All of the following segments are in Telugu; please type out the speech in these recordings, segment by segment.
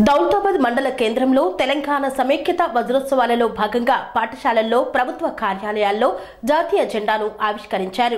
దౌలతాబాద్ మండల కేంద్రంలో తెలంగాణ సమైక్యత వజ్రోత్సవాలలో భాగంగా పాఠశాలల్లో ప్రభుత్వ కార్యాలయాల్లో జాతీయ జెండాను ఆవిష్కరించారు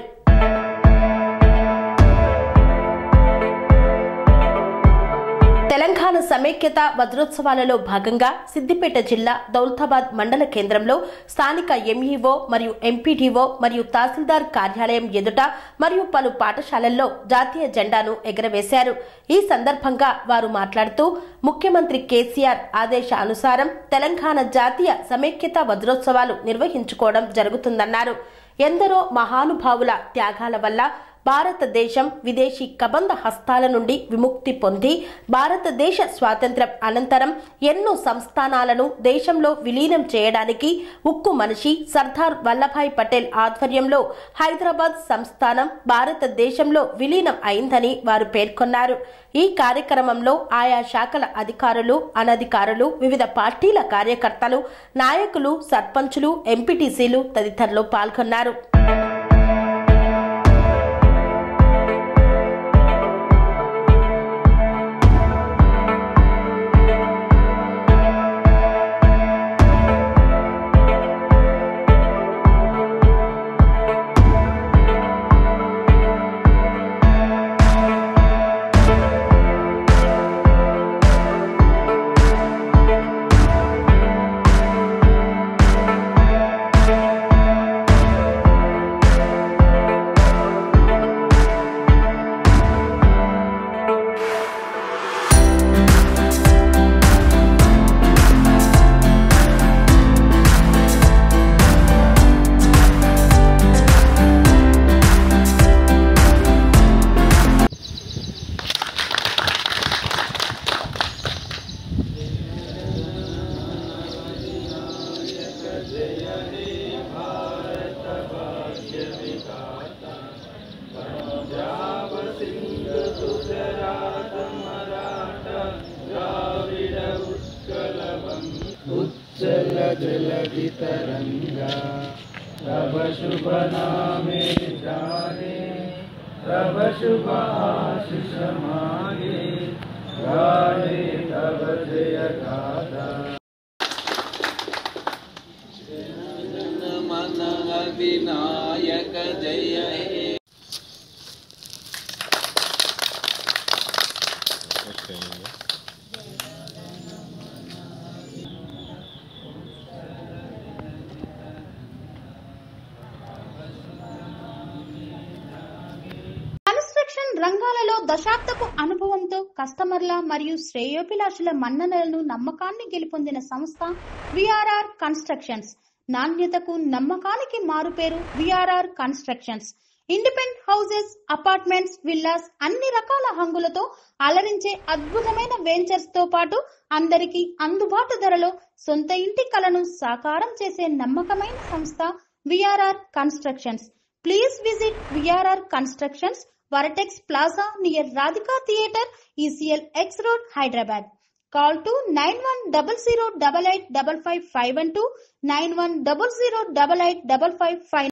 తెలంగాణ సమైక్యత వజ్రోత్సవాలలో భాగంగా సిద్దిపేట జిల్లా దౌలతాబాద్ మండల కేంద్రంలో స్థానిక ఎంఈఓ మరియు ఎంపీడీఓ మరియు తహసీల్దార్ కార్యాలయం ఎదుట మరియు పలు పాఠశాలల్లో జాతీయ జెండాను ఎగరవేశారు ఈ సందర్భంగా వారు మాట్లాడుతూ ముఖ్యమంత్రి కేసీఆర్ ఆదేశానుసారం తెలంగాణ జాతీయ సమైక్యత వజ్రోత్సవాలు నిర్వహించుకోవడం జరుగుతుందన్నారు ఎందరో మహానుభావుల త్యాగాల వల్ల భారతదేశం విదేశీ కబంధ హస్తాల నుండి విముక్తి పొంది భారతదేశ స్వాతంత్ర్యం అనంతరం ఎన్నో సంస్థానాలను దేశంలో విలీనం చేయడానికి ఉక్కు మనిషి సర్దార్ వల్లభాయ్ పటేల్ ఆధ్వర్యంలో హైదరాబాద్ సంస్థానం భారతదేశంలో విలీనం అయిందని వారు పేర్కొన్నారు ఈ కార్యక్రమంలో ఆయా శాఖల అధికారులు అనధికారులు వివిధ పార్టీల కార్యకర్తలు నాయకులు సర్పంచులు ఎంపీటీసీలు తదితరులు పాల్గొన్నారు उच्चलजलधितरङ्गा तव शुभ नामे जाने तव शुभ आशिष मागे गाने तव जय गाथा मन विनायक जय हे కన్స్ట్రక్షన్ రంగాలలో దశాబ్దపు అనుభవంతో కస్టమర్ల మరియు శ్రేయోభిలాషుల మన్ననలను నమ్మకాన్ని గెలుపొందిన సంస్థ విఆర్ఆర్ కన్స్ట్రక్షన్స్ నాణ్యతకు నమ్మకానికి మారుపేరు VRR constructions independent houses apartments villas అన్ని రకాల హంగులతో అలరించే అద్భుతమైన వెంచర్స్ తో పాటు అందరికీ అందుబాటు ధరలో సొంత ఇంటి కలను సాకారం చేసే నమ్మకమైన సంస్థ VRR constructions please visit VRR constructions Varatex Plaza near Radhika Theatre, ECL X Road, Hyderabad. Call to 9100885551 91008855